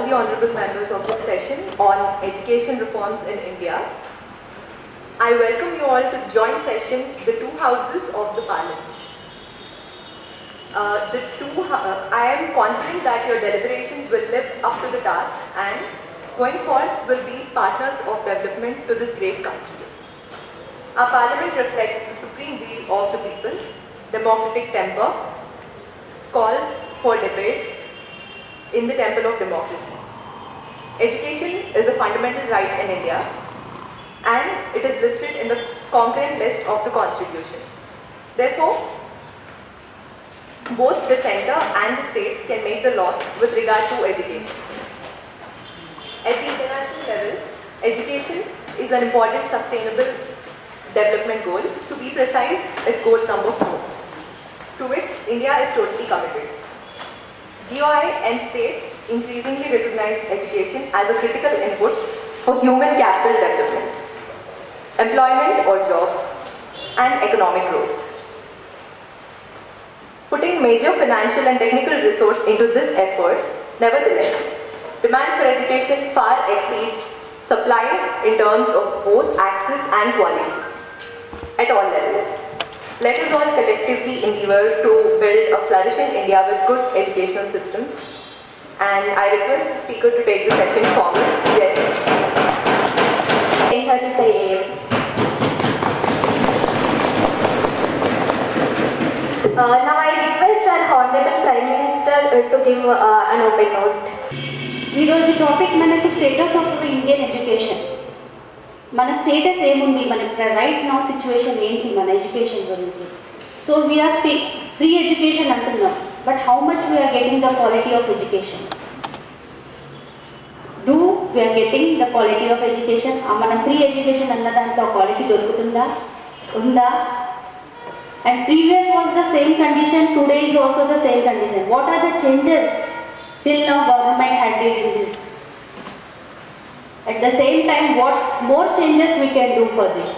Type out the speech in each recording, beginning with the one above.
the honorable members of this session on education reforms in India. I welcome you all to the joint session, the two houses of the parliament. Uh, the two, uh, I am confident that your deliberations will live up to the task and going forward will be partners of development to this great country. Our parliament reflects the supreme will of the people, democratic temper, calls for debate in the temple of democracy. Education is a fundamental right in India and it is listed in the concurrent list of the constitution. Therefore, both the center and the state can make the laws with regard to education. At the international level, education is an important sustainable development goal. To be precise, it's goal number four, to which India is totally committed. GOI and states increasingly recognize education as a critical input for human capital development, employment or jobs, and economic growth. Putting major financial and technical resource into this effort, nevertheless, demand for education far exceeds supply in terms of both access and quality at all levels. Let us all collectively endeavour to build a flourishing India with good educational systems. And I request the speaker to take the session forward. Jai Hind. 8.35 a.m. Uh, now I request our Honorable Prime Minister uh, to give uh, an open note. ఈరోజు topic మనకు status of Indian education మన status ఏముంది మన right now situation ఏంటి మన education గురించి so we are స్పీ free education అంటున్నాం but how much we are getting the quality of education do we are getting the quality of education మన ఫ్రీ ఎడ్యుకేషన్ అన్న దాంట్లో క్వాలిటీ దొరుకుతుందా ఉందా and previous was the same condition today is also the same condition what are the changes till now government had did in this. At the same time, what more changes we can do for this?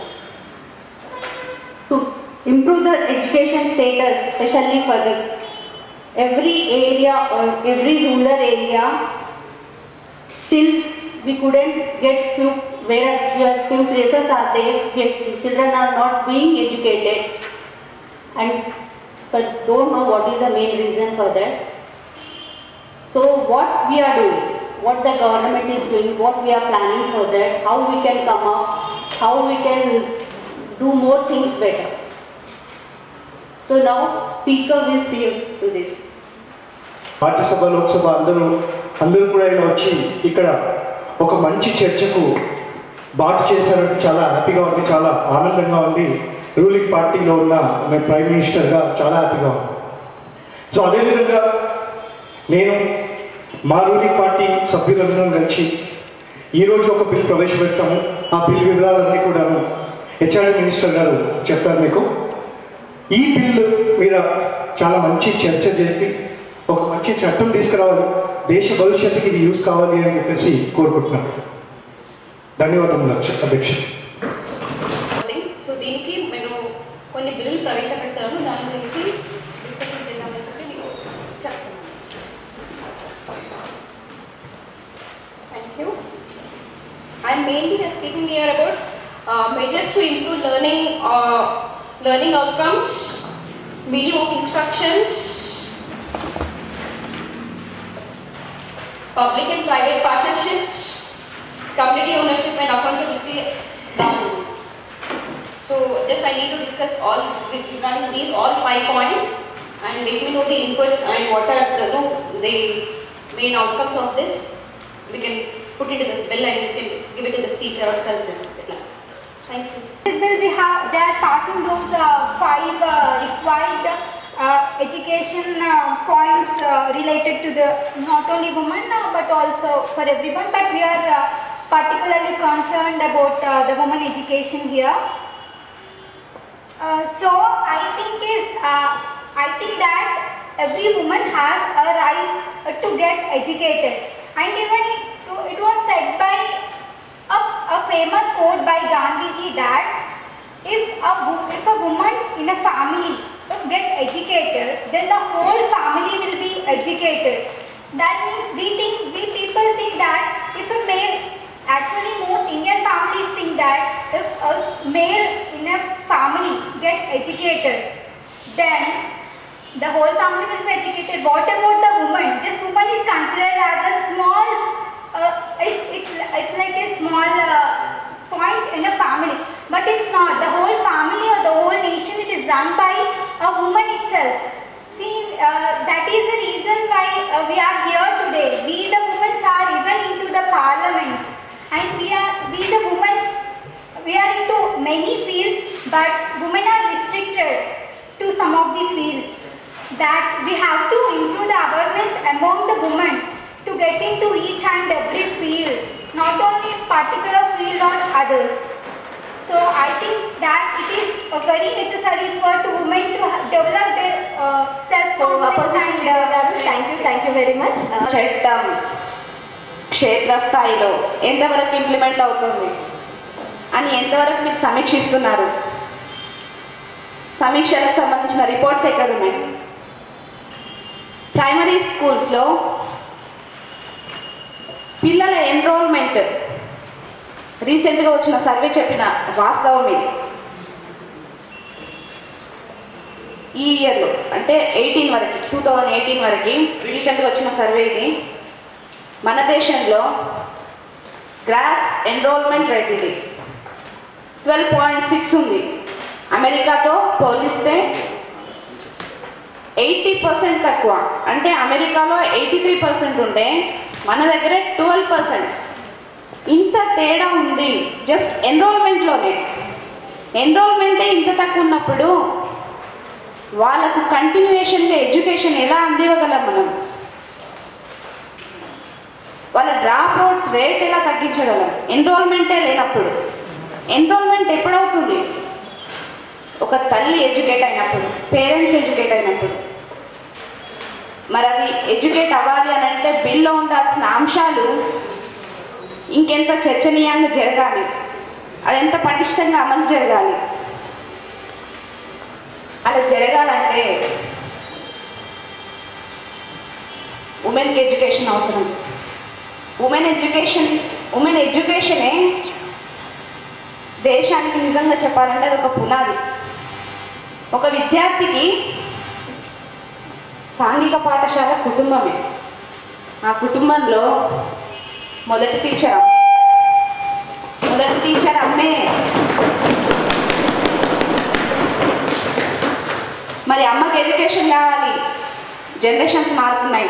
To improve the education status, especially for the every area or every rural area, still we couldn't get few, whereas where few places are there, where children are not being educated and but don't know what is the main reason for that. So what we are doing, what the government is doing, what we are planning for that, how we can come up, how we can do more things better. So now speaker will see to this. Rajya Sabha Lok Sabha అందరూ అందరూ కూడా ఇలా వచ్చి ఇక్కడ ఒక మంచి చర్చకు బాటు చేశారంటే చాలా హ్యాపీగా ఉంది చాలా ఆనందంగా ఉంది రూలింగ్ పార్టీలో ఉన్న మేము ప్రైమ్ మినిస్టర్గా చాలా హ్యాపీగా ఉంది సో అదేవిధంగా నేను మా రూలింగ్ పార్టీ సభ్యులందరం కలిసి ఈరోజు ఒక బిల్ ప్రవేశపెడతాము ఆ బిల్ వివరాలన్నీ కూడాను హెచ్ఆర్డి మినిస్టర్ గారు చెప్తారు మీకు ఈ బిల్లు మీద చాలా మంచి చర్చ జరిపి ఒక మంచి చట్టం తీసుకురావాలి దేశ భవిష్యత్తుకి ఇది యూజ్ కావాలి అని చెప్పేసి కోరుకుంటున్నాను ధన్యవాదములు అధ్యక్ష సో దీనికి నేను కొన్ని బిల్లులు ప్రవేశపెడతాను దాని గురించి డిస్కషన్ చేద్దామని చెప్పి మీకు చెప్తాను thank you I'm mainly speaking here about uh, measures to improve learning, uh, learning outcomes, medium of instructions, public and private partnerships, community ownership and accountability government. So just I need to discuss all regarding these all five points and let me know the inputs and what are the, no, the main outcomes of this. We can put it in this bill and we can give it to the speaker or president of the class. Thank you. This bill we have, they are passing those uh, five uh, required uh, education uh, points uh, related to the not only women uh, but also for everyone. But we are uh, particularly concerned about uh, the women education here. Uh, so I think is uh, I think that every woman has a right uh, to get educated, and even it, it was said by a, a famous quote by Gandhiji that if a wo- if a woman in a family get educated, then the whole family will be educated. That means we think we people people think that if a male, actually most Indian families think that if a male in a family get educated, then the whole family will be educated. What about the woman? This woman is considered as a small, uh, it, it's, it's like a small uh, point in a family. But it's not. The whole family or the whole nation it is run by a woman itself. See, uh, that is the reason why uh, we are here today. We the women are even into the parliament, and we are we the women we are into many fields, but women are restricted to some of the fields. That we have to improve the awareness among the women to get into each and every field, not only particular field or others. So I think that it is uh, very necessary for two women to ha- develop their uh, So, self-confidence opposition and leader uh, గారు thank you thank you very much చట్టం క్షేత్రస్థాయిలో ఎంతవరకు implement అవుతుంది అని ఎంతవరకు మీకు సమీక్షిస్తున్నారు సమీక్షలకు సంబంధించిన reports ఎక్కడ ఉన్నాయి ప్రైమరీ స్కూల్స్లో పిల్లల ఎన్రోల్మెంట్ రీసెంట్గా వచ్చిన సర్వే చెప్పిన వాస్తవం ఇది ఈ ఇయర్లో అంటే ఎయిటీన్ వరకు టూ థౌజండ్ ఎయిటీన్ వరకు రీసెంట్గా వచ్చిన సర్వే ఇది మన దేశంలో గ్రాస్ ఎన్రోల్మెంట్ రేట్ ఇది ట్వెల్వ్ పాయింట్ సిక్స్ ఉంది అమెరికాతో పోలిస్తే ఎయిటీ పర్సెంట్ తక్కువ అంటే అమెరికాలో ఎయిటీ త్రీ పర్సెంట్ ఉంటే మన దగ్గర ట్వెల్వ్ పర్సెంట్ ఇంత తేడా ఉంది జస్ట్ ఎన్రోల్మెంట్లోనే ఎన్రోల్మెంటే ఇంత తక్కువ ఉన్నప్పుడు వాళ్ళకు కంటిన్యూయేషన్గా ఎడ్యుకేషన్ ఎలా అందివ్వగలం మనం వాళ్ళ డ్రాప్ అవుట్స్ రేట్ ఎలా తగ్గించగలం ఎన్రోల్మెంటే లేనప్పుడు ఎన్రోల్మెంట్ ఎప్పుడవుతుంది ఒక తల్లి ఎడ్యుకేట్ అయినప్పుడు పేరెంట్స్ ఎడ్యుకేట్ అయినప్పుడు మరి అది ఎడ్యుకేట్ అవ్వాలి అని అంటే బిల్లో ఉండాల్సిన అంశాలు ఇంకెంత చర్చనీయంగా జరగాలి అది ఎంత పటిష్టంగా అమలు జరగాలి అలా జరగాలంటే ఉమెన్కి ఎడ్యుకేషన్ అవసరం ఉమెన్ ఎడ్యుకేషన్ ఉమెన్ ఎడ్యుకేషనే దేశానికి నిజంగా చెప్పాలంటే అది ఒక పునాది ఒక విద్యార్థికి సాంఘిక పాఠశాల కుటుంబమే ఆ కుటుంబంలో మొదటి టీచర్ అమ్మ. మొదటి టీచర్ అమ్మే మరి అమ్మకి ఎడ్యుకేషన్ కావాలి జనరేషన్స్ మారుతున్నాయి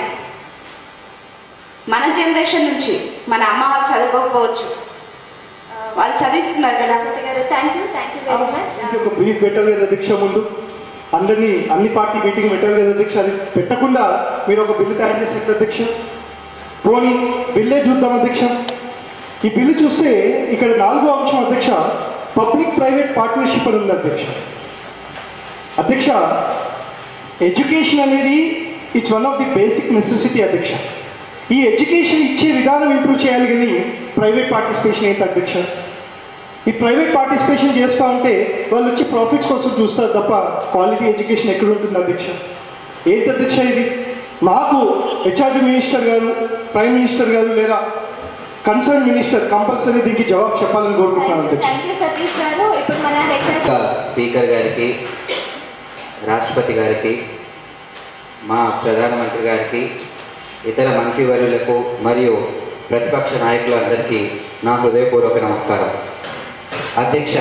మన జనరేషన్ నుంచి మన అమ్మ వాళ్ళు చదువుకోకపోవచ్చు వాళ్ళు చదివిస్తున్నారు కదా గారు thank you thank you very much ఇది ఒక బ్రీఫ్ పెట్టలేదు అధ్యక్ష ముందు అందరినీ అన్ని పార్టీ మీటింగ్ పెట్టలేదు అధ్యక్ష అది పెట్టకుండా మీరు ఒక బిల్లు తయారు చేశారు అధ్యక్ష పోనీ బిల్లే చూద్దాం అధ్యక్ష ఈ బిల్లు చూస్తే ఇక్కడ నాలుగో అంశం అధ్యక్ష పబ్లిక్ ప్రైవేట్ పార్ట్నర్షిప్ అని ఉంది అధ్యక్ష అధ్యక్ష ఎడ్యుకేషన్ అనేది it's one of the basic necessity అధ్యక్ష ఈ ఎడ్యుకేషన్ ఇచ్చే విధానం ఇంప్రూవ్ చేయాలి కానీ ప్రైవేట్ పార్టిసిపేషన్ ఏంటి అధ్యక్ష ఈ ప్రైవేట్ పార్టిసిపేషన్ చేస్తూ ఉంటే వాళ్ళు వచ్చి ప్రాఫిట్స్ కోసం చూస్తారు తప్ప క్వాలిటీ ఎడ్యుకేషన్ ఎక్కడ ఉంటుంది అధ్యక్ష ఏంటి అధ్యక్ష ఇది మాకు హెచ్ఆర్డి మినిస్టర్ గారు ప్రైమ్ మినిస్టర్ గారు లేదా కన్సర్న్ మినిస్టర్ కంపల్సరీ దీనికి జవాబు చెప్పాలని కోరుకుంటున్నాను అధ్యక్ష థ్యాంక్ యూ సతీష్ గారు ఇప్పుడు మన హెచ్ఆర్ ఇంకా స్పీకర్ గారికి రాష్ట్రపతి గారికి మా ప్రధానమంత్రి గారికి ఇతర మంత్రివర్యులకు మరియు ప్రతిపక్ష నాయకులందరికీ నా హృదయపూర్వక నమస్కారం అధ్యక్ష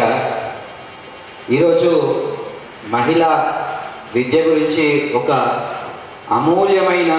ఈరోజు మహిళా విద్య గురించి ఒక అమూల్యమైన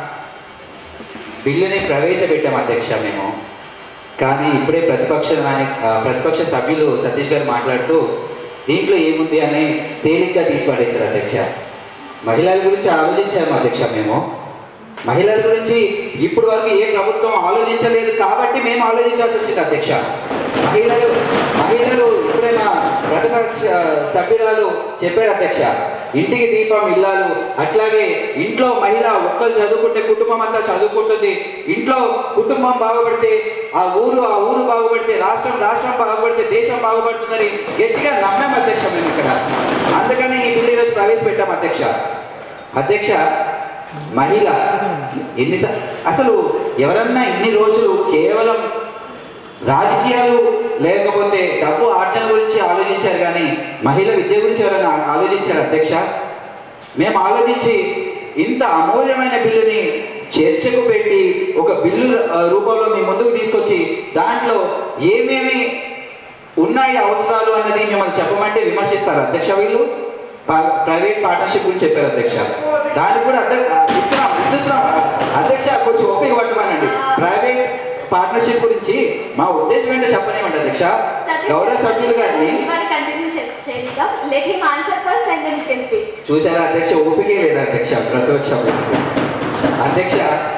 బిల్లుని ప్రవేశపెట్టాం అధ్యక్ష మేము కానీ ఇప్పుడే ప్రతిపక్ష నాయక ఆ, ప్రతిపక్ష సభ్యులు సతీష్ గారు మాట్లాడుతూ దీంట్లో ఏముంది అని తేలిగ్గా తీసి పడేశారు అధ్యక్ష మహిళల గురించి ఆలోచించాము అధ్యక్ష మేము మహిళల గురించి ఇప్పుడు వరకు ఏ ప్రభుత్వం ఆలోచించలేదు కాబట్టి మేము ఆలోచించాల్సి వచ్చింది అధ్యక్ష మహిళలు మహిళలు ఇప్పుడే మా ప్రతిపక్ష సభ్యురాలు చెప్పారు అధ్యక్ష ఇంటికి దీపం ఇల్లాలు అట్లాగే ఇంట్లో మహిళ ఒక్కరు చదువుకుంటే కుటుంబం అంతా చదువుకుంటుంది ఇంట్లో కుటుంబం బాగుపడితే ఆ ఊరు ఆ ఊరు బాగుపడితే రాష్ట్రం రాష్ట్రం బాగుపడితే దేశం బాగుపడుతుందని గట్టిగా నమ్మాం అధ్యక్ష మేము ఇక్కడ అందుకని ఈ బిల్లు ఈరోజు ప్రవేశపెట్టాం అధ్యక్ష అధ్యక్ష మహిళ ఎన్ని స- అసలు ఎవరన్నా ఇన్ని రోజులు కేవలం రాజకీయాలు లేకపోతే డబ్బు ఆర్జన గురించి ఆలోచించారు కానీ మహిళ విద్య గురించి ఎవరైనా ఆ- ఆలోచించారు అధ్యక్ష మేము ఆలోచించి ఇంత అమూల్యమైన బిల్లుని చర్చకు పెట్టి ఒక బిల్లు ఆ, రూపంలో మీ ముందుకు తీసుకొచ్చి దాంట్లో ఏమేమి ఉన్నాయి అవసరాలు అన్నది మిమ్మల్ని చెప్పమంటే విమర్శిస్తారు అధ్యక్ష వీళ్ళు ప- ప్రైవేట్ పార్ట్నర్షిప్ గురించి చెప్పారు అధ్యక్ష దానికి కూడా అధ్యక్ష ఇస్తున్నాం ఇస్తున్నాం అధ్యక్ష కొంచెం ఓపిక పట్టమనండి ప్రైవేట్ పార్ట్నర్షిప్ గురించి మా ఉద్దేశం ఏంటో చెప్పనివ్వండి అధ్యక్ష గౌరవ సభ్యులు గారిని కంటిన్యూ చేద్దాం let him answer first and then you can speak చూసారా అధ్యక్ష ఓపికే లేదు అధ్యక్ష ప్రతిపక్ష అధ్యక్ష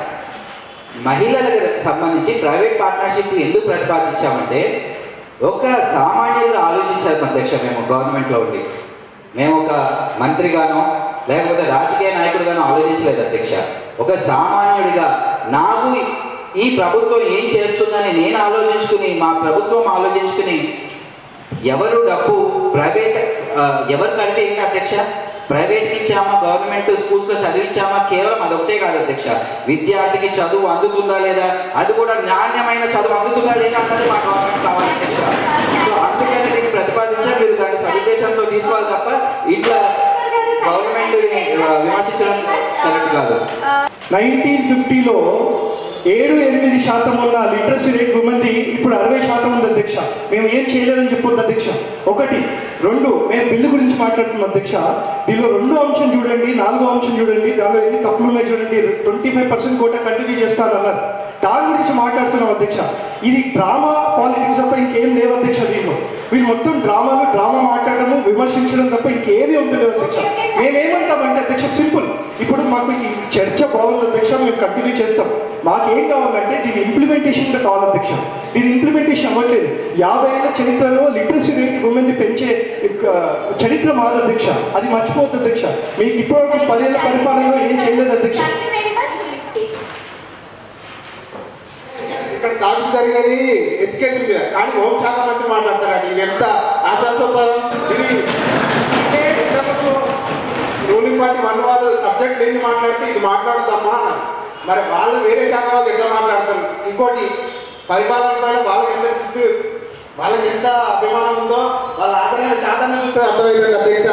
మహిళలకు సంబంధించి ప్రైవేట్ పార్ట్నర్షిప్ ఎందుకు ప్రతిపాదించామంటే ఒక సామాన్యులుగా ఆలోచించాలి అధ్యక్ష మేము గవర్నమెంట్లో ఉండి మేము ఒక మంత్రిగానో లేకపోతే రాజకీయ నాయకుడిగానో ఆలోచించలేదు అధ్యక్ష ఒక సామాన్యుడిగా నాకు ఈ ప్రభుత్వం ఏం చేస్తుందని నేను ఆలోచించుకుని మా ప్రభుత్వం ఆలోచించుకుని ఎవరు డబ్బు ప్రైవేట్ ఆ, ఎవరు కడితే ఏంటి అధ్యక్ష ప్రైవేట్కి ఇచ్చామా గవర్నమెంట్ స్కూల్స్లో చదివించామా కేవలం అదొకటే కాదు అధ్యక్ష విద్యార్థికి చదువు అందుతుందా లేదా అది కూడా నాణ్యమైన చదువు అందుతుందా లేదా అన్నది మా గవర్నమెంట్ కావాలి అధ్యక్ష సో అందుకని దీన్ని ప్రతిపాదించా మీరు దాన్ని సదుద్దేశంతో తీసుకోవాలి తప్ప ఇట్లా గవర్నమెంట్ విమర్శించడం కరెక్ట్ కాదు నైన్టీన్ ఫిఫ్టీలో ఏడు ఎనిమిది శాతం ఉన్న లిటరసీ రేట్ ఉమెన్ది ఇప్పుడు అరవై శాతం ఉంది అధ్యక్ష మేము ఏం చేయలేదని చెప్పొద్దు అధ్యక్ష ఒకటి రెండు మేము బిల్లు గురించి మాట్లాడుతున్నాం అధ్యక్ష దీనిలో రెండో అంశం చూడండి నాలుగో అంశం చూడండి దానిలో ఎన్ని తప్పులు ఉన్నాయి చూడండి twenty five percent quota continue చేస్తారన్నారు దాని గురించి మాట్లాడుతున్నాం అధ్యక్ష ఇది డ్రామా పాలిటిక్స్ తప్ప ఇంకేం లేవు అధ్యక్ష దీనిలో వీళ్ళు మొత్తం డ్రామాలు డ్రామా మాట్లాడము విమర్శించడం తప్ప ఇంకేమీ ఉండలేదు అధ్యక్ష మేమేమంటామంటే అధ్యక్ష సింపుల్ ఇప్పుడు మాకు ఈ చర్చ బాగుంది అధ్యక్ష మేము కంటిన్యూ చేస్తాం మాకు ఏం కావాలంటే దీని ఇంప్లిమెంటేషన్ కూడా కావాలి అధ్యక్ష దీని ఇంప్లిమెంటేషన్ అవ్వట్లేదు యాభై ఏళ్ళ చరిత్రలో లిటరసీ రేట్ ఉమెన్ పెంచే ఇక చరిత్ర మాది అధ్యక్ష అది మర్చిపోవద్దు అధ్యక్ష మీకు ఇప్పటివరకు పదేళ్ల పరిపాలనలో ఏం చేయలేదు అధ్యక్ష thank you very much will speak ఇక్కడ టాపిక్ జరిగేది ఎడ్యుకేషన్ మీద కానీ హోం శాఖ మంత్రి మాట్లాడతారండి ఇది ఎంత ఆశాస్పదం ఇది ఇదే ఇంతకుముందు రూలింగ్ పార్టీ వన్ వాళ్ళు సబ్జెక్ట్ లేని మాట్లాడితే ఇది మాట్లాడుతామా అన్నారు. మరి వాళ్ళు వేరే శాఖ వాళ్ళు ఎట్లా మాట్లాడతారు ఇంకోటి పరిపాలన పైన వాళ్ళకి ఎంత చుట్టూ వాళ్ళకి ఎంత అభిమానం ఉందో వాళ్ళ ఆదరణ శాతం చూస్తే అర్థమవుతుంది అధ్యక్ష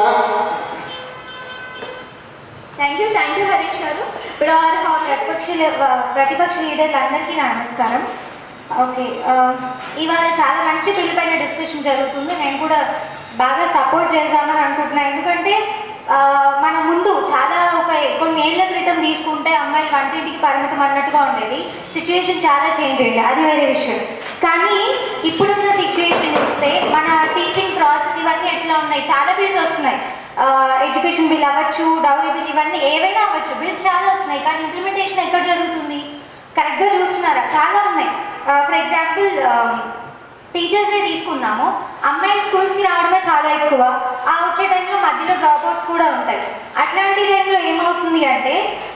thank you thank you Harish గారు ఇప్పుడు our ప్రతిపక్ష లే- ప్రతిపక్ష లీడర్లందరికీ నా నమస్కారం ఓకే ఆ, ఇవాళ చాలా మంచి బిల్లు పైన డిస్కషన్ జరుగుతుంది నేను కూడా బాగా సపోర్ట్ చేద్దామని అనుకుంటున్నాను ఎందుకంటే ఆ, మన ముందు చాలా ఒక కొన్ని ఏళ్ల క్రితం తీసుకుంటే అమ్మాయిలు వంటింటికి పరిమితం అన్నట్టుగా ఉండేది సిచ్యువేషన్ చాలా చేంజ్ అయింది అది వేరే విషయం కానీ ఇప్పుడున్న సిచ్యువేషన్ చూస్తే మన టీచింగ్ ప్రాసెస్ ఇవన్నీ ఎట్లా ఉన్నాయి చాలా బిల్స్ వస్తున్నాయి ఎడ్యుకేషన్ బిల్ అవ్వచ్చు డౌరీ బిల్ ఇవన్నీ ఏవైనా అవ్వచ్చు బిల్స్ చాలా వస్తున్నాయి కానీ ఇంప్లిమెంటేషన్ ఎక్కడ జరుగుతుంది కరెక్ట్గా చూస్తున్నారా చాలా ఉన్నాయి ఫర్ ఎగ్జాంపుల్ టీచర్సే తీసుకున్నాము అమ్మాయిలు స్కూల్స్కి రావడమే చాలా ఎక్కువ ఆ వచ్చే టైంలో మధ్యలో డ్రాప్ అవుట్స్ కూడా ఉంటాయి అట్లాంటి టైంలో ఏమవుతుంది అంటే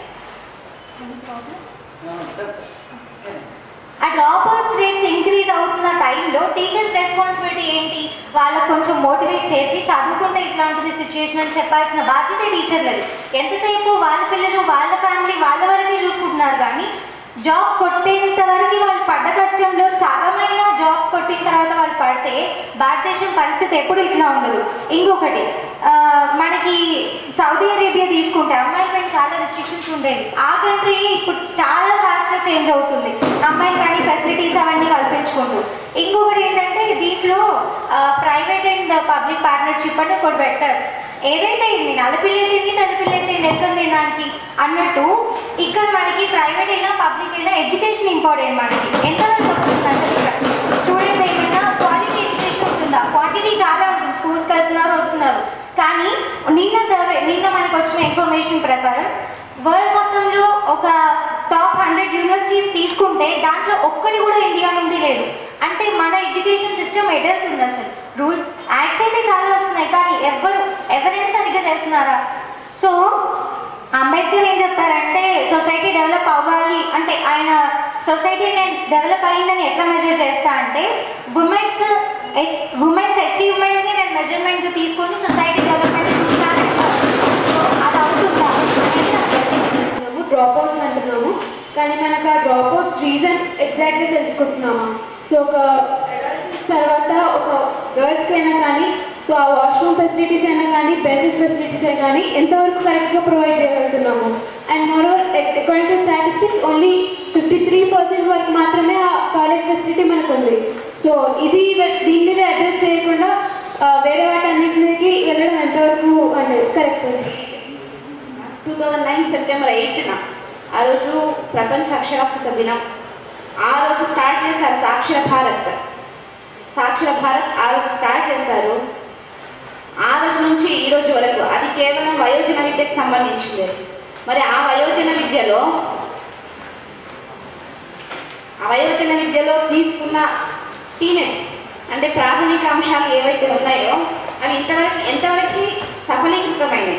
ఆ డ్రాప్ అవుట్స్ రేట్స్ ఇంక్రీజ్ అవుతున్న టైంలో టీచర్స్ రెస్పాన్సిబిలిటీ ఏంటి వాళ్ళకు కొంచెం మోటివేట్ చేసి చదువుకుంటే ఇట్లా ఉంటుంది సిచ్యుయేషన్ అని చెప్పాల్సిన బాధ్యత టీచర్లది ఎంతసేపు వాళ్ళ పిల్లలు వాళ్ళ ఫ్యామిలీ వాళ్ళ వరకే చూసుకుంటున్నారు కానీ జాబ్ కొట్టేంత వరకు వాళ్ళు పడ్డ కష్టంలో సగమైన జాబ్ కొట్టిన తర్వాత వాళ్ళు పడితే భారతదేశం పరిస్థితి ఎప్పుడు ఇట్లా ఉండదు ఇంకొకటి ఆ, మనకి సౌదీ అరేబియా తీసుకుంటే అమ్మాయిల పైన చాలా రిస్ట్రిక్షన్స్ ఉండేవి ఆ కంట్రీ ఇప్పుడు చాలా ఫాస్ట్గా చేంజ్ అవుతుంది అమ్మాయిలు కానీ ఫెసిలిటీస్ అవన్నీ కల్పించుకుంటూ ఇంకొకటి ఏంటంటే దీంట్లో ప్రైవేట్ అండ్ పబ్లిక్ పార్ట్నర్షిప్ అని ఒకటి పెట్టారు ఏదైతే ఇది నలపిల్లి తింది నలపిల్లి తింది ఎక్కడ తినడానికి అన్నట్టు ఇక్కడ మనకి ప్రైవేట్ అయినా పబ్లిక్ అయినా ఎడ్యుకేషన్ ఇంపార్టెంట్ మనకి ఎంతవరకు వస్తుంది అసలు ఇక్కడ స్టూడెంట్స్ ఏమైనా క్వాలిటీ ఎడ్యుకేషన్ ఉంటుందా క్వాంటిటీ చాలా ఉంటుంది స్కూల్స్కి వెళ్తున్నారు వస్తున్నారు కానీ నిన్న సర్వే నిన్న మనకు వచ్చిన ఇన్ఫర్మేషన్ ప్రకారం వరల్డ్ మొత్తంలో ఒక టాప్ హండ్రెడ్ యూనివర్సిటీస్ తీసుకుంటే దాంట్లో ఒక్కటి కూడా ఇండియా నుండి లేదు అంటే మన ఎడ్యుకేషన్ సిస్టమ్ ఎదురుతుంది అసలు రూల్స్ యాక్ట్స్ అయితే చాలా వస్తున్నాయి కానీ ఎవరు ఎవరైనా సరిగ్గా చేస్తున్నారా సో అంబేద్కర్ ఏం చెప్పారంటే సొసైటీ డెవలప్ అవ్వాలి అంటే ఆయన సొసైటీ నేను డెవలప్ అయ్యిందని ఎట్లా మెజర్ చేస్తా అంటే ఉమెన్స్ ఉమెన్స్ అచీవ్మెంట్ని నేను మెజర్మెంట్ తీసుకొని సొసైటీ డెవలప్మెంట్ చూస్తాను సో అది అవుతుందా డ్రాప్ అవుట్స్ అంటున్నాము కానీ మనకు ఆ డ్రాప్ అవుట్స్ రీజన్ ఎగ్జాక్ట్గా తెలుసుకుంటున్నామా సో ఒక తర్వాత ఒక గర్ల్స్కి అయినా కానీ సో ఆ వాష్రూమ్ ఫెసిలిటీస్ అయినా కానీ బెంచెస్ ఫెసిలిటీస్ అయినా కానీ ఎంతవరకు కరెక్ట్గా ప్రొవైడ్ చేయగలుగుతున్నాము and moreover according to statistics only fifty three percent వరకు మాత్రమే ఆ కాలేజ్ ఫెసిలిటీ మనకు ఉంది సో ఇది దీని మీద అడ్రస్ చేయకుండా ఆ, వేరే వాటి అన్నింటికి వెళ్ళడం ఎంతవరకు అనేది correct two thousand nine September ఎయిత్న ఆ రోజు ప్రపంచ అక్షరాస్యత దినం ఆ రోజు స్టార్ట్ చేశారు సాక్షర భారత్ సాక్షర భారత్ ఆ రోజు స్టార్ట్ చేశారు ఆ రోజు నుంచి ఈ రోజు వరకు అది కేవలం వయోజన విద్యకు సంబంధించింది మరి ఆ వయోజన విద్యలో ఆ వయోజన విద్యలో తీసుకున్న టీనెట్స్ అంటే ప్రాథమిక అంశాలు ఏవైతే ఉన్నాయో అవి ఇంతవరకు ఎంతవరకు సఫలీకృతమైనవి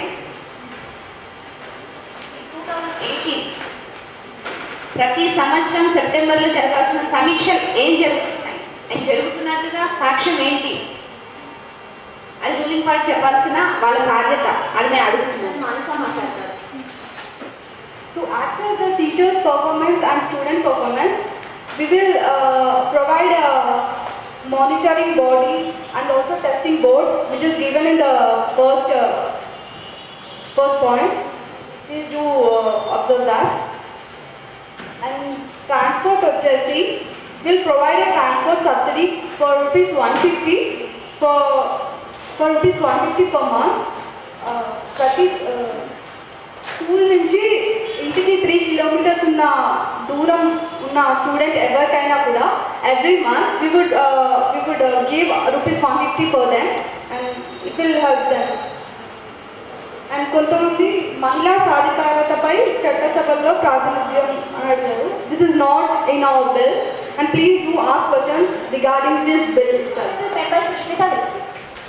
ఎయిటీన్ ప్రతి సంవత్సరం సెప్టెంబర్లో జరగాల్సిన సమీక్షలు ఏం జరుగుతున్నాయి అవి జరుగుతున్నట్టుగా సాక్ష్యం ఏంటి అది రూలింగ్ పార్టీ చెప్పాల్సిన వాళ్ళ బాధ్యత అది నేను అడుగుతున్నాను మానస మాట్లాడతారు To access the teacher's performance and student performance, we will uh, provide a monitoring body and also testing board, which is given in the first uh, first point. Please do uh, observe that. And transport వచ్చేసి will provide a transport subsidy for rupees 150 for for rupees 150 per month. Uh, ప్రతి uh, school నుంచి ఇంటికి three kilometres ఉన్న దూరం ఉన్న student ఎవరికైనా కూడా every month we would we would give rupees one fifty for them and it will help them and కొంతమంది మహిళా సాధికారతపై చట్టసభల్లో ప్రాతినిధ్యం అని అడిగారు this is not in our bill and please do ask questions regarding this bill sir member Sushmita Wesley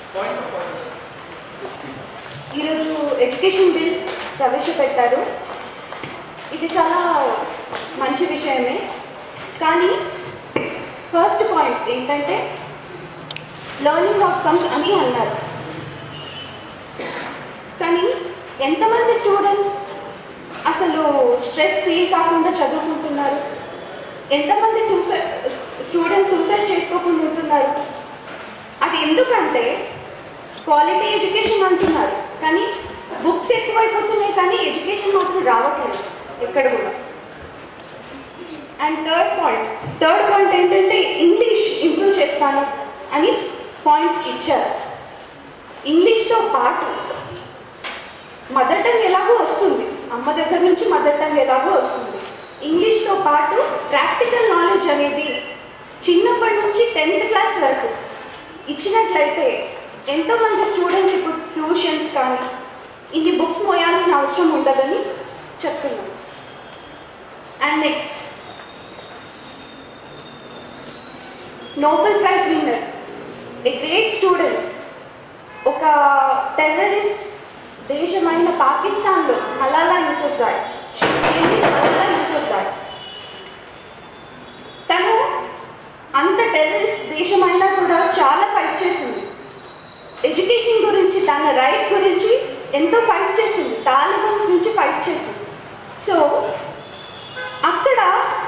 ఈరోజు education bill ప్రవేశపెట్టారు ఇది చాలా మంచి విషయమే కానీ ఫస్ట్ పాయింట్ ఏంటంటే లర్నింగ్ అవుట్కమ్స్ అని అన్నారు కానీ ఎంతమంది స్టూడెంట్స్ అసలు స్ట్రెస్ ఫీల్ కాకుండా చదువుకుంటున్నారు ఎంతమంది సూసైడ్ స్టూడెంట్స్ సూసైడ్ చేసుకోకుండా ఉంటున్నారు అది ఎందుకంటే క్వాలిటీ ఎడ్యుకేషన్ అంటున్నారు కానీ బుక్స్ ఎక్కువైపోతున్నాయి కానీ ఎడ్యుకేషన్ మాత్రం రావట్లేదు ఎక్కడ కూడా and third point third point ఏంటంటే ఇంగ్లీష్ ఇంప్రూవ్ చేస్తాను అని పాయింట్స్ ఇచ్చారు ఇంగ్లీష్తో పాటు మదర్ టంగ్ ఎలాగో వస్తుంది అమ్మ దగ్గర నుంచి మదర్ టంగ్ ఎలాగో వస్తుంది ఇంగ్లీష్తో పాటు ప్రాక్టికల్ నాలెడ్జ్ అనేది చిన్నప్పటి నుంచి టెన్త్ క్లాస్ వరకు ఇచ్చినట్లయితే ఎంతోమంది స్టూడెంట్స్ ఇప్పుడు ట్యూషన్స్ కానీ ఇన్ని బుక్స్ మోయాల్సిన అవసరం ఉండదని చెప్తున్నాను and next Nobel prize winner a great student ఒక టెర్రరిస్ట్ దేశమైన పాకిస్తాన్లో మలాలా యూసుఫ్జాయ్ మలాలా యూసుఫ్జాయ్ తను అంత టెర్రరిస్ట్ దేశమైనా కూడా చాలా ఫైట్ చేసింది ఎడ్యుకేషన్ గురించి తన రైట్ గురించి ఎంతో ఫైట్ చేసింది తాలిబన్స్ నుంచి ఫైట్ చేసింది సో అక్కడ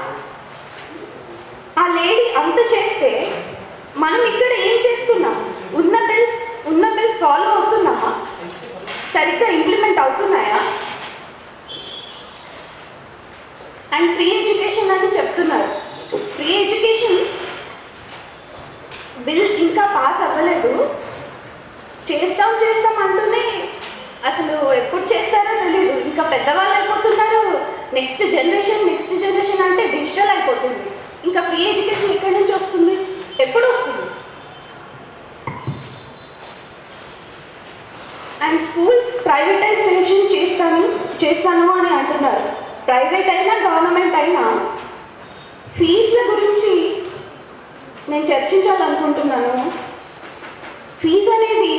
ఆ లేడీ అంత చేస్తే మనం ఇక్కడ ఏం చేస్తున్నాం ఉన్న బిల్స్ ఉన్న బిల్స్ ఫాలో అవుతున్నామా సరిగ్గా ఇంప్లిమెంట్ అవుతున్నాయా అండ్ ఫ్రీ ఎడ్యుకేషన్ అని చెప్తున్నారు ఫ్రీ ఎడ్యుకేషన్ బిల్ ఇంకా పాస్ అవ్వలేదు చేస్తాం చేస్తాం అంటూనే అసలు ఎప్పుడు చేస్తారో తెలియదు ఇంకా పెద్దవాళ్ళు అయిపోతున్నారు నెక్స్ట్ జనరేషన్ నెక్స్ట్ జనరేషన్ అంటే డిజిటల్ అయిపోతుంది ఇంకా ఫ్రీ ఎడ్యుకేషన్ ఎక్కడి నుంచి వస్తుంది ఎప్పుడు వస్తుంది అండ్ స్కూల్స్ ప్రైవేటైజేషన్ చేస్తాను చేస్తాను అని అంటున్నారు ప్రైవేట్ అయినా గవర్నమెంట్ అయినా ఫీజుల గురించి నేను చర్చించాలనుకుంటున్నాను ఫీజు అనేది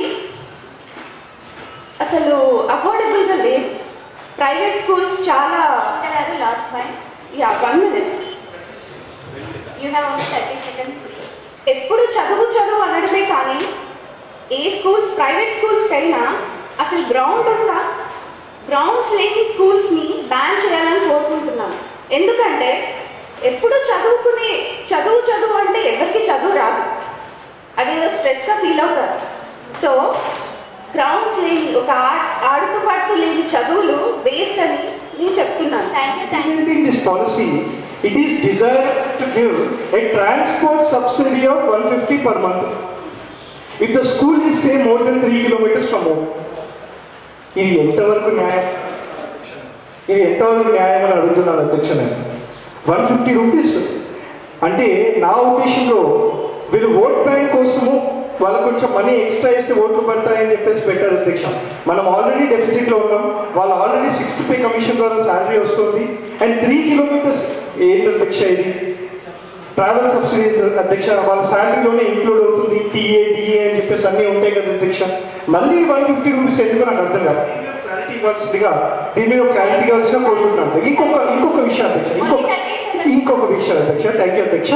అసలు అఫోర్డబుల్గా లేదు ప్రైవేట్ స్కూల్స్ చాలా గారు last bye yeah one minute you have only thirty seconds please ఎప్పుడు చదువు చదువు అనడమే కానీ ఏ స్కూల్స్ ప్రైవేట్ స్కూల్స్కి అయినా అసలు గ్రౌండ్ ఉందా గ్రౌండ్స్ లేని స్కూల్స్ని బ్యాన్ చేయాలని కోరుకుంటున్నాను ఎందుకంటే ఎప్పుడు చదువుకుని చదువు చదువు అంటే ఎవరికి చదువు రాదు అది ఏదో స్ట్రెస్గా ఫీల్ అవుతారు సో గ్రౌండ్స్ లేని ఒక ఆ- ఆడుతూ పాడుతూ లేని చదువులు వేస్ట్ అని నేను చెప్తున్నాను thank you thank you Implementing this policy, it is desired to give a transport subsidy of 150 per month. If the school is say more than 3 kilometers from home. ఇది ఎంతవరకు న్యాయం ఇది ఎంతవరకు న్యాయం అని అడుగుతున్నాను అధ్యక్ష నేను వన్ ఫిఫ్టీ రూపీస్ అంటే నా ఉద్దేశంలో వీళ్ళు ఓట్ బ్యాంక్ కోసము వాళ్ళకు కొంచెం మనీ ఎక్స్ట్రా ఇస్తే ఓట్లు పడతాయని చెప్పేసి పెట్టారు అధ్యక్ష మనం ఆల్రెడీ డెఫిసిట్లో ఉన్నాం వాళ్ళు ఆల్రెడీ సిక్స్త్ పే కమిషన్ ద్వారా శాలరీ వస్తుంది అండ్ త్రీ కిలోమీటర్స్ ఏంటి అధ్యక్ష ఇది ట్రావెల్ సబ్సిడీ అధ్యక్ష వాళ్ళ శాలరీలోనే ఇంక్లూడ్ అవుతుంది టీఏ డిఏ అని చెప్పేసి అన్నీ ఉంటాయి కదా అధ్యక్ష మళ్ళీ వన్ ఫిఫ్టీ రూపీస్ ఎందుకు నాకు అర్థం కాదు క్లారిటీ ఇవ్వాల్సిందిగా దీని మీద క్లారిటీ ఇవ్వాల్సిన కోరుకుంటున్నాను ఇంకొక ఇంకొక విషయం అధ్యక్ష ఇంకొక ఇంకొక విషయం అధ్యక్ష థ్యాంక్ యూ అధ్యక్ష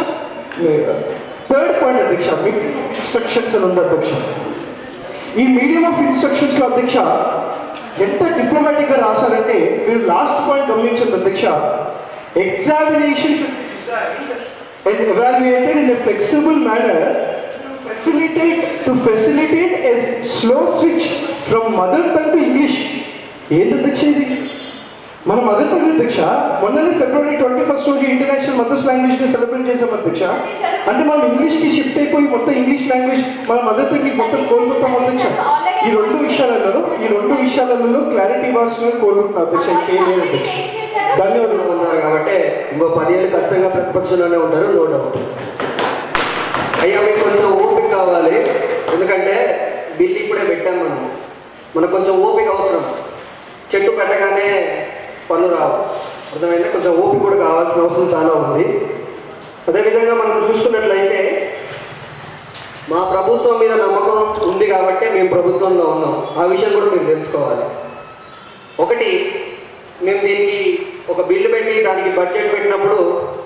థర్డ్ పాయింట్ అధ్యక్ష ఇన్స్ట్రక్షన్స్ అని ఉంది అధ్యక్ష ఈ మీడియం ఆఫ్ ఇన్స్ట్రక్షన్స్ లో అధ్యక్ష ఎంత డిప్లొమాటిక్ గా రాశారంటే మీరు లాస్ట్ పాయింట్ గమనించండి అధ్యక్ష examination and evaluated in a flexible manner to facilitate to facilitate a slow switch from mother tongue to English. ఏంటి అధ్యక్ష ఇది మన మదర్ టంగ్ అధ్యక్ష మొన్ననే ఫిబ్రవరి ట్వంటీ ఫస్ట్ రోజు ఇంటర్నేషనల్ మదర్స్ లాంగ్వేజ్ ని సెలబ్రేట్ చేసాం అధ్యక్ష అంటే మనం ఇంగ్లీష్ కి షిఫ్ట్ అయిపోయి మొత్తం ఇంగ్లీష్ లాంగ్వేజ్ మన మదర్ టంగ్ కి మొత్తం కోల్పోతాం అధ్యక్ష ఈ రెండు విషయాలలో ఈ రెండు విషయాలలో క్లారిటీ ఇవ్వాల్సిన కోరుకుంటున్నాం అధ్యక్ష ఇంకేం లేదు అధ్యక్ష ధన్యవాదాలు ఉన్నారు కాబట్టి ఇంకో పదిహేళ్ళు ఖచ్చితంగా ప్రతిపక్షంలోనే ఉంటారు నో డౌట్ అయ్యా మీకు కొంచెం ఓపిక కావాలి ఎందుకంటే బిల్లు ఇప్పుడే పెట్టాం మనం మనకు కొంచెం ఓపిక అవసరం చెట్టు పెట్టగానే పనులు రావు అర్థమైందా కొంచెం ఓపిక కూడా కావాల్సిన అవసరం చాలా ఉంది అదేవిధంగా మనం చూసుకున్నట్లయితే మా ప్రభుత్వం మీద నమ్మకం ఉంది కాబట్టి మేము ప్రభుత్వంలో ఉన్నాం ఆ విషయం కూడా మీరు తెలుసుకోవాలి ఒకటి మేము దీనికి ఒక బిల్లు పెట్టి దానికి బడ్జెట్ పెట్టినప్పుడు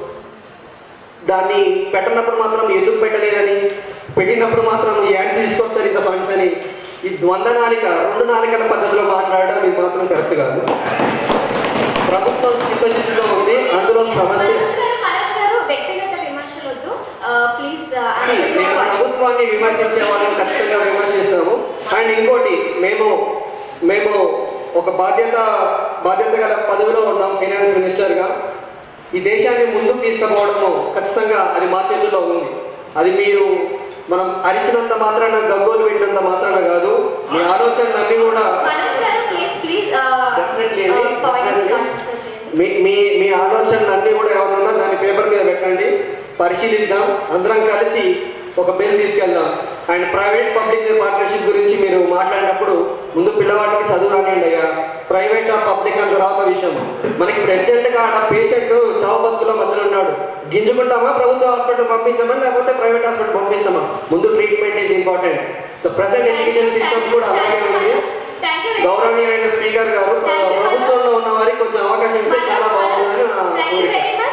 దాన్ని పెట్టినప్పుడు మాత్రం ఎందుకు పెట్టలేదని పెట్టినప్పుడు మాత్రం యాంటీ తీసుకొస్తారు ఇంత ఫండ్స్ అని ఈ ద్వంద్వ నాలిక రెండు నాలికల పద్ధతిలో మాట్లాడడం ఇది మాత్రం కరెక్ట్ కాదు ప్రభుత్వం చిత్తశుద్ధిలో ఉంది అందులో సమస్య మనోజ్ గారు మనోజ్ గారు వ్యక్తిగత విమర్శలు వద్దు ప్లీజ్ నేను ప్రభుత్వాన్ని విమర్శించే వాళ్ళని ఖచ్చితంగా విమర్శిస్తాము అండ్ ఇంకోటి మేము మేము ఒక బాధ్యత బాధ్యత గల పదవిలో ఉన్నాం ఫైనాన్స్ మినిస్టర్గా ఈ దేశాన్ని ముందుకు తీసుకుపోవడము ఖచ్చితంగా అది మా చేతుల్లో ఉంది అది మీరు మనం అరిచినంత మాత్రాన గగ్గోలు పెట్టినంత మాత్రాన కాదు మీ ఆలోచనలన్నీ కూడా మనోజ్ గారు ప్లీజ్ ప్లీజ్ Definitely అండి. Definitely. మీ మీ మీ ఆలోచనలు అన్నీ కూడా ఎవరన్నా దాని పేపర్ మీద పెట్టండి పరిశీలిద్దాం అందరం కలిసి ఒక బిల్ తీసుకెళ్దాం అండ్ ప్రైవేట్ పబ్లిక్ పార్ట్నర్షిప్ గురించి మీరు మాట్లాడినప్పుడు ముందు పిల్లవాడికి చదువు రానియండి అయ్యా ప్రైవేట్ ఆర్ పబ్లిక్ అని తర్వాత విషయం మనకి ఇప్పుడు అర్జెంట్గా ఆ పేషెంట్ చావు బతుకుల మధ్యలో ఉన్నాడు గింజుకుంటామా ప్రభుత్వ హాస్పిటల్ పంపించామా లేకపోతే ప్రైవేట్ హాస్పిటల్ పంపిస్తామా ముందు treatment is important so present education system కూడా అలాగే ఉంది థ్యాంక్ యూ గౌరవనీయమైన స్పీకర్ గారు ప్రభుత్వంలో ఉన్న వారికి కొంచెం అవకాశం ఇస్తే చాలా బాగుంటుందని నా థ్యాంక్ యూ కోరిక వెరీ మచ్